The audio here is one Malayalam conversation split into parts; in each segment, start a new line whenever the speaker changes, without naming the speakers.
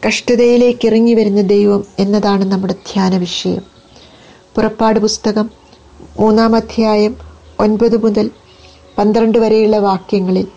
കഷ്ടതയിലേക്ക് ഇറങ്ങി വരുന്ന ദൈവം എന്നതാണ് നമ്മുടെ ധ്യാന വിഷയം പുറപ്പാട് പുസ്തകം മൂന്നാം അധ്യായം ഒൻപത് മുതൽ പന്ത്രണ്ട് വരെയുള്ള വാക്യങ്ങളിൽ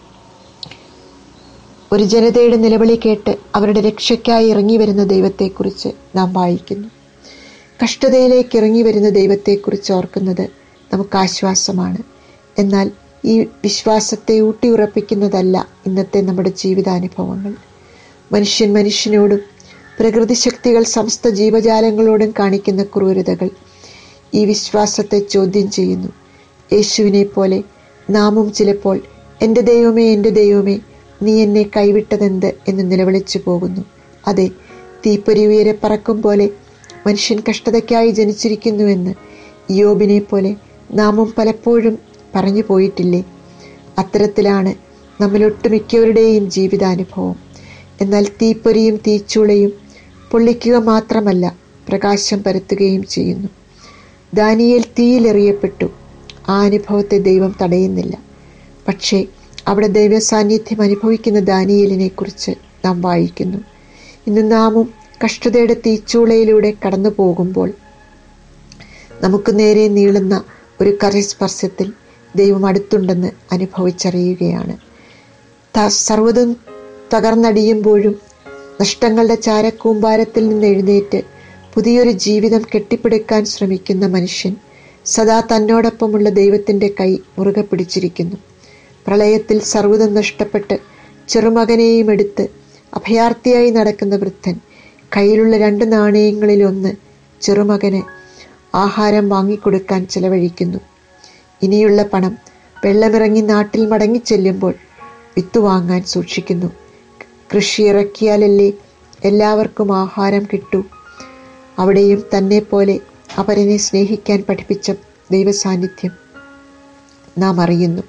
ഒരു ജനതയുടെ നിലവിളി കേട്ട് അവരുടെ രക്ഷയ്ക്കായി ഇറങ്ങി വരുന്ന ദൈവത്തെക്കുറിച്ച് നാം വായിക്കുന്നു കഷ്ടതയിലേക്ക് ഇറങ്ങി വരുന്ന ദൈവത്തെക്കുറിച്ച് ഓർക്കുന്നത് നമുക്ക് ആശ്വാസമാണ് എന്നാൽ ഈ വിശ്വാസത്തെ ഊട്ടിയുറപ്പിക്കുന്നതല്ല ഇന്നത്തെ നമ്മുടെ ജീവിതാനുഭവങ്ങൾ മനുഷ്യൻ മനുഷ്യനോടും പ്രകൃതി ശക്തികൾ സമസ്ത ജീവജാലങ്ങളോടും കാണിക്കുന്ന ക്രൂരതകൾ ഈ വിശ്വാസത്തെ ചോദ്യം ചെയ്യുന്നു യേശുവിനെ പോലെ നാമും ചിലപ്പോൾ എൻ്റെ ദൈവമേ എൻ്റെ ദൈവമേ നീ എന്നെ കൈവിട്ടതെന്ത് എന്ന് നിലവിളിച്ചു പോകുന്നു അതെ തീപ്പൊരി ഉയരെ പറക്കും പോലെ മനുഷ്യൻ കഷ്ടതയ്ക്കായി ജനിച്ചിരിക്കുന്നുവെന്ന് യോബിനെ പോലെ നാമും പലപ്പോഴും പറഞ്ഞു പോയിട്ടില്ലേ അത്തരത്തിലാണ് നമ്മിലൊട്ടുമിക്കവരുടെയും ജീവിതാനുഭവം എന്നാൽ തീപ്പൊരിയും തീച്ചൂളയും പൊള്ളിക്കുക മാത്രമല്ല പ്രകാശം പരത്തുകയും ചെയ്യുന്നു ദാനിയേൽ തീയിലെറിയപ്പെട്ടു ആ അനുഭവത്തെ ദൈവം തടയുന്നില്ല പക്ഷേ അവിടെ ദൈവ സാന്നിധ്യം അനുഭവിക്കുന്ന ദാനിയേലിനെ കുറിച്ച് നാം വായിക്കുന്നു ഇന്ന് നാമും കഷ്ടതയുടെ തീച്ചൂളയിലൂടെ കടന്നു പോകുമ്പോൾ നമുക്ക് നേരെ നീളുന്ന ഒരു കരസ്പർശത്തിൽ ദൈവം അടുത്തുണ്ടെന്ന് അനുഭവിച്ചറിയുകയാണ് സർവ്വതും തകർന്നടിയുമ്പോഴും നഷ്ടങ്ങളുടെ ചാരക്കൂമ്പാരത്തിൽ നിന്ന് എഴുന്നേറ്റ് പുതിയൊരു ജീവിതം കെട്ടിപ്പടുക്കാൻ ശ്രമിക്കുന്ന മനുഷ്യൻ സദാ തന്നോടൊപ്പമുള്ള ദൈവത്തിൻ്റെ കൈ മുറുകെ പിടിച്ചിരിക്കുന്നു പ്രളയത്തിൽ സർവ്വതം നഷ്ടപ്പെട്ട് ചെറുമകനെയും എടുത്ത് അഭയാർത്ഥിയായി നടക്കുന്ന വൃദ്ധൻ കയ്യിലുള്ള രണ്ട് നാണയങ്ങളിലൊന്ന് ചെറുമകന് ആഹാരം വാങ്ങിക്കൊടുക്കാൻ ചെലവഴിക്കുന്നു ഇനിയുള്ള പണം വെള്ളമിറങ്ങി നാട്ടിൽ മടങ്ങിച്ചെല്ലുമ്പോൾ വിത്ത് വാങ്ങാൻ സൂക്ഷിക്കുന്നു കൃഷി ഇറക്കിയാലല്ലേ എല്ലാവർക്കും ആഹാരം കിട്ടൂ അവിടെയും തന്നെ പോലെ അവരനെ സ്നേഹിക്കാൻ പഠിപ്പിച്ച ദൈവസാന്നിധ്യം നാം അറിയുന്നു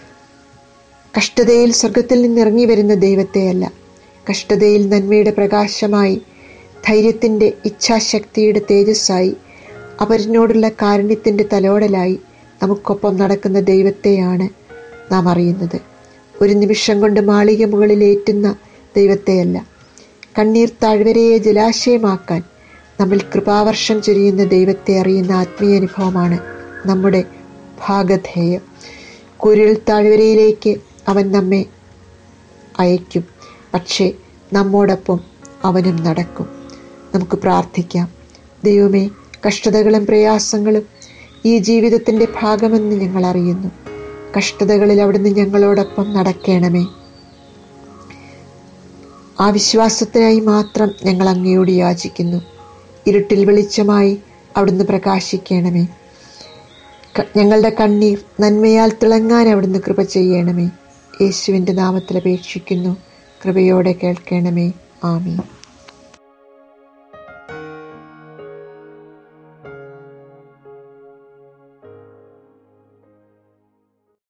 കഷ്ടതയിൽ സ്വർഗത്തിൽ നിന്നിറങ്ങി വരുന്ന ദൈവത്തെയല്ല കഷ്ടതയിൽ നന്മയുടെ പ്രകാശമായി ധൈര്യത്തിൻ്റെ ഇച്ഛാശക്തിയുടെ തേജസ്സായി അവരിനോടുള്ള കാരുണ്യത്തിൻ്റെ തലോടലായി നമുക്കൊപ്പം നടക്കുന്ന ദൈവത്തെയാണ് നാം അറിയുന്നത് ഒരു നിമിഷം കൊണ്ട് മാളിക മുകളിലേറ്റുന്ന ദൈവത്തെയല്ല കണ്ണീർ താഴ്വരയെ ജലാശയമാക്കാൻ നമ്മിൽ കൃപാവർഷം ചൊരിയുന്ന ദൈവത്തെ അറിയുന്ന ആത്മീയ അനുഭവമാണ് നമ്മുടെ ഭാഗധേയം കുരുൾ താഴ്വരയിലേക്ക് അവൻ നമ്മെ അയക്കും പക്ഷേ നമ്മോടൊപ്പം അവനും നടക്കും നമുക്ക് പ്രാർത്ഥിക്കാം ദൈവമേ കഷ്ടതകളും പ്രയാസങ്ങളും ഈ ജീവിതത്തിൻ്റെ ഭാഗമെന്ന് ഞങ്ങൾ അറിയുന്നു കഷ്ടതകളിൽ അവിടുന്ന് ഞങ്ങളോടൊപ്പം നടക്കണമേ ആ വിശ്വാസത്തിനായി മാത്രം ഞങ്ങൾ അങ്ങയോട് യാചിക്കുന്നു ഇരുട്ടിൽ വെളിച്ചമായി അവിടുന്ന് പ്രകാശിക്കണമേ ഞങ്ങളുടെ കണ്ണീർ നന്മയാൽ തിളങ്ങാൻ അവിടുന്ന് കൃപ ചെയ്യണമേ യേശുവിൻ്റെ നാമത്തിൽ അപേക്ഷിക്കുന്നു കൃപയോടെ കേൾക്കണമേ ആമീൻ